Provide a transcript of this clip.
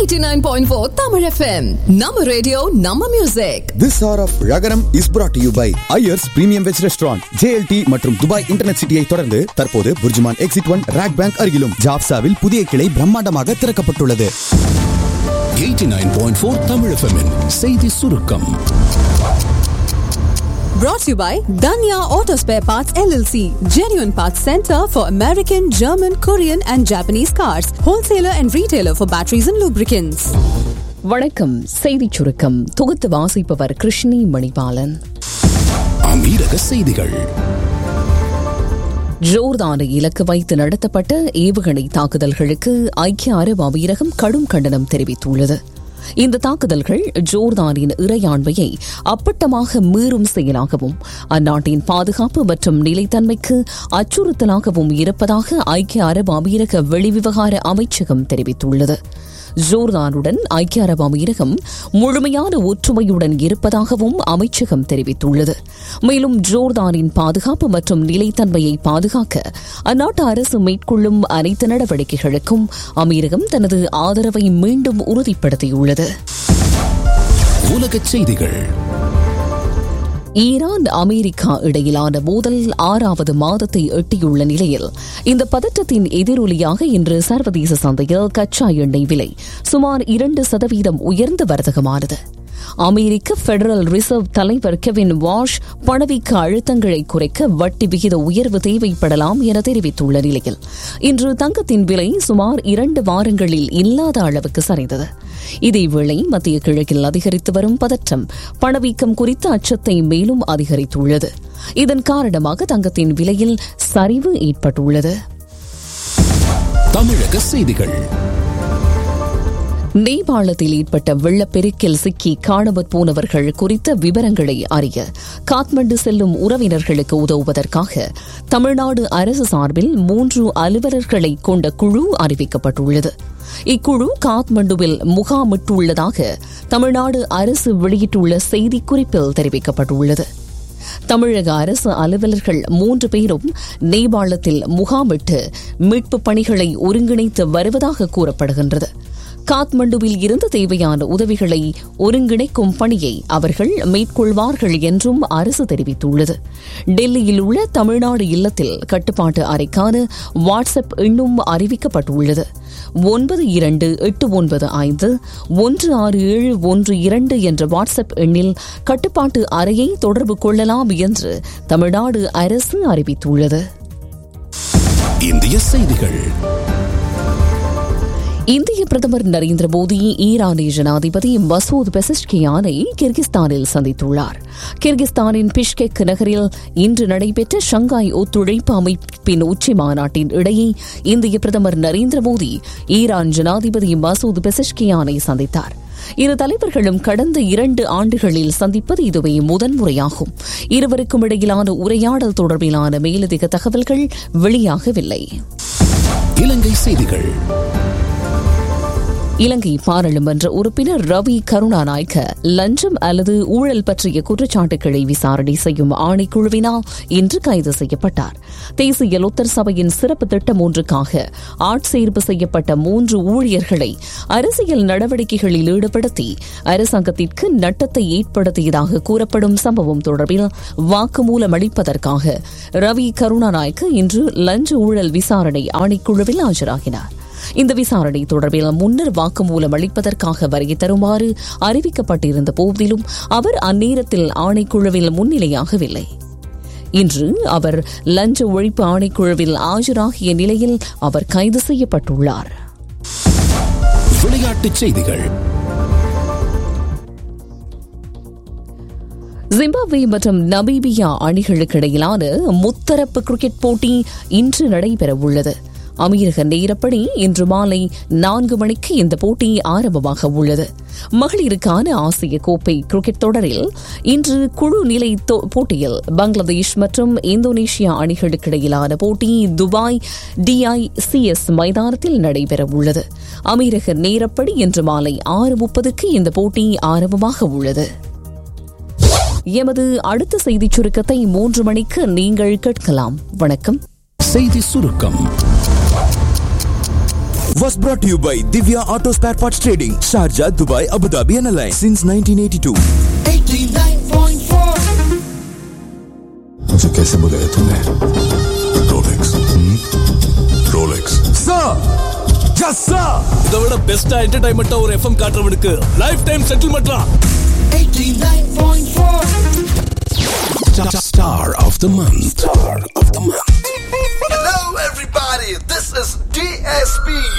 89.4 Tamil FM. நம்ம radio நம்ம music This hour of Ragaram is brought to you by Ayers Premium Veg Restaurant, JLT மற்றும் Dubai internet சிட்டியை தொடர்ந்து தற்போது Burjuman exit one RAK bank அருகிலும் ஜாப்சாவில் புதிய கிளை பிரம்மாண்டமாக திறக்கப்பட்டுள்ளது 89.4 Tamil FM -இன் செய்தி சுருக்கம் brought to you by Danya Auto Spare Parts LLC, genuine parts center for American, German, Korean and Japanese cars, wholesaler and retailer for batteries and lubricants. வணக்கம் செய்திச் சுருக்கம் தொகுத்து வாசிப்பவர் கிருஷ்ணி மணிபாலன் அமீரக செய்திகள் ஜோர்தானை இலக்கு வைத்து நடத்தப்பட்ட ஏவுகணை தாக்குதல்களுக்கு ஐக்கிய அரபு அமீரகம் கடும் கண்டனம் தெரிவித்துள்ளது இந்த தாக்குதல்கள் ஜோர்தானின் இறையாண்மையை அப்பட்டமாக மீறும் செயலாகவும் அந்நாட்டின் பாதுகாப்பு மற்றும் நிலைத்தன்மைக்கு அச்சுறுத்தலாகவும் இருப்பதாக ஐக்கிய அரபு அமீரக வெளிவிவகார அமைச்சகம் தெரிவித்துள்ளது ஜோர்தானுடன் ஐக்கிய அரபு அமீரகம் முழுமையான ஒற்றுமையுடன் இருப்பதாகவும் அமைச்சகம் தெரிவித்துள்ளது மேலும் ஜோர்தானின் பாதுகாப்பு மற்றும் நிலைத்தன்மையை பாதுகாக்க அந்நாட்டு அரசு மேற்கொள்ளும் அனைத்து நடவடிக்கைகளுக்கும் அமீரகம் தனது ஆதரவை மீண்டும் உறுதிப்படுத்தியுள்ளது உலகச் செய்திகள் ஈரான் அமெரிக்கா இடையிலான மோதல் ஆறாவது மாதத்தை எட்டியுள்ள நிலையில் இந்த பதற்றத்தின் எதிரொலியாக இன்று சர்வதேச சந்தையில் கச்சா எண்ணெய் விலை சுமார் இரண்டு சதவீதம் உயர்ந்து வர்த்தகமானது அமெரிக்க பெடரல் ரிசர்வ் தலைவர் கெவின் வாஷ் பணவீக்க அழுத்தங்களை குறைக்க வட்டி விகித உயர்வு தேவைப்படலாம் என தெரிவித்துள்ள நிலையில் இன்று தங்கத்தின் விலை சுமார் இரண்டு வாரங்களில் இல்லாத அளவுக்கு சரிந்தது இதேவேளை மத்திய கிழக்கில் அதிகரித்து வரும் பதற்றம் பணவீக்கம் குறித்த அச்சத்தை மேலும் அதிகரித்துள்ளது இதன் காரணமாக தங்கத்தின் விலையில் சரிவு ஏற்பட்டுள்ளது தமிழக செய்திகள் நேபாளத்தில் ஏற்பட்ட வெள்ளப்பெருக்கில் சிக்கி காணாமற் போனவர்கள் குறித்த விவரங்களை அறிய காத்மண்டு செல்லும் உறவினர்களுக்கு உதவுவதற்காக தமிழ்நாடு அரசு சார்பில் மூன்று அலுவலர்களை கொண்ட குழு அறிவிக்கப்பட்டுள்ளது இக்குழு காத்மண்டுவில் முகாமிட்டுள்ளதாக தமிழ்நாடு அரசு வெளியிட்டுள்ள செய்திக்குறிப்பில் தெரிவிக்கப்பட்டுள்ளது தமிழக அரசு அலுவலர்கள் மூன்று பேரும் நேபாளத்தில் முகாமிட்டு மீட்புப் பணிகளை ஒருங்கிணைத்து வருவதாக கூறப்படுகின்றது காத்மண்டுவில் இருந்து தேவையான உதவிகளை ஒருங்கிணைக்கும் பணியை அவர்கள் மேற்கொள்வார்கள் என்றும் அரசு தெரிவித்துள்ளது டெல்லியில் உள்ள தமிழ்நாடு இல்லத்தில் கட்டுப்பாட்டு அறைக்கான வாட்ஸ்அப் எண்ணும் அறிவிக்கப்பட்டுள்ளது ஒன்பது இரண்டு எட்டு ஒன்பது ஐந்து ஒன்று ஆறு ஏழு ஒன்று இரண்டு என்ற வாட்ஸ்அப் எண்ணில் கட்டுப்பாட்டு அறையை தொடர்பு கொள்ளலாம் என்று தமிழ்நாடு அரசு அறிவித்துள்ளது இந்திய செய்திகள் இந்திய பிரதமர் நரேந்திர மோடி ஈரானிய ஜனாதிபதி மசூத் பெசஷ்கியானை கிர்கிஸ்தானில் சந்தித்துள்ளார் கிர்கிஸ்தானின் பிஷ்கெக் நகரில் இன்று நடைபெற்ற ஷங்காய் ஒத்துழைப்பு அமைப்பின் உச்சி மாநாட்டின் இடையே இந்திய பிரதமர் நரேந்திர மோடி ஈரான் ஜனாதிபதி மசூத் பெசஷ்கியானை சந்தித்தார் இரு தலைவர்களும் கடந்த இரண்டு ஆண்டுகளில் சந்திப்பது இதுவே முதன்முறையாகும் இருவருக்கும் இடையிலான உரையாடல் தொடர்பிலான மேலதிக தகவல்கள் வெளியாகவில்லை இலங்கை செய்திகள் இலங்கை பாராளுமன்ற உறுப்பினர் ரவி கருணாநாயக்க லஞ்சம் அல்லது ஊழல் பற்றிய குற்றச்சாட்டுகளை விசாரணை செய்யும் ஆணைக்குழுவினால் இன்று கைது செய்யப்பட்டார் தேசிய லொத்தர் சபையின் சிறப்பு திட்டம் ஒன்றுக்காக ஆட்சேர்ப்பு செய்யப்பட்ட மூன்று ஊழியர்களை அரசியல் நடவடிக்கைகளில் ஈடுபடுத்தி அரசாங்கத்திற்கு நட்டத்தை ஏற்படுத்தியதாக கூறப்படும் சம்பவம் தொடர்பில் வாக்குமூலம் அளிப்பதற்காக ரவி கருணாநாயக்க இன்று லஞ்ச ஊழல் விசாரணை ஆணைக்குழுவில் ஆஜராகினார் இந்த விசாரணை தொடர்பில் முன்னர் வாக்குமூலம் அளிப்பதற்காக வருகை தருமாறு அறிவிக்கப்பட்டிருந்த போதிலும் அவர் அந்நேரத்தில் ஆணைக்குழுவில் முன்னிலையாகவில்லை இன்று அவர் லஞ்ச ஒழிப்பு ஆணைக்குழுவில் ஆஜராகிய நிலையில் அவர் கைது செய்யப்பட்டுள்ளார் விளையாட்டுச் செய்திகள் ஜிம்பாப்வே மற்றும் நமீபியா அணிகளுக்கு இடையிலான முத்தரப்பு கிரிக்கெட் போட்டி இன்று நடைபெறவுள்ளது அமீரக நேரப்படி இன்று மாலை நான்கு மணிக்கு இந்த போட்டி ஆரம்பமாக உள்ளது மகளிருக்கான ஆசிய கோப்பை கிரிக்கெட் தொடரில் இன்று குழு நிலை போட்டியில் பங்களாதேஷ் மற்றும் இந்தோனேஷியா அணிகளுக்கு இடையிலான போட்டி துபாய் டிஐசிஎஸ் மைதானத்தில் நடைபெறவுள்ளது அமீரக நேரப்படி இன்று மாலை ஆறு முப்பதுக்கு இந்த போட்டி ஆரம்பமாக உள்ளது எமது அடுத்த செய்திச் சுருக்கத்தை மூன்று மணிக்கு நீங்கள் கேட்கலாம் வணக்கம் செய்தி சுருக்கம் was brought to you by Divya Auto Spare Parts Trading, Sharjah, Dubai, Abu Dhabi and Alliance since 1982. मुझे कैसे बुलाया तूने Rolex Rolex Sir! Yes, sir! இதை விட பெஸ்டா என்டர்டைன்மெண்டா ஒரு எஃப்எம் காட்டுறவனுக்கு லைஃப் டைம் செட்டில்மெண்ட்லாம் Star of the month. Star of the month. Hello, everybody. This is DSP.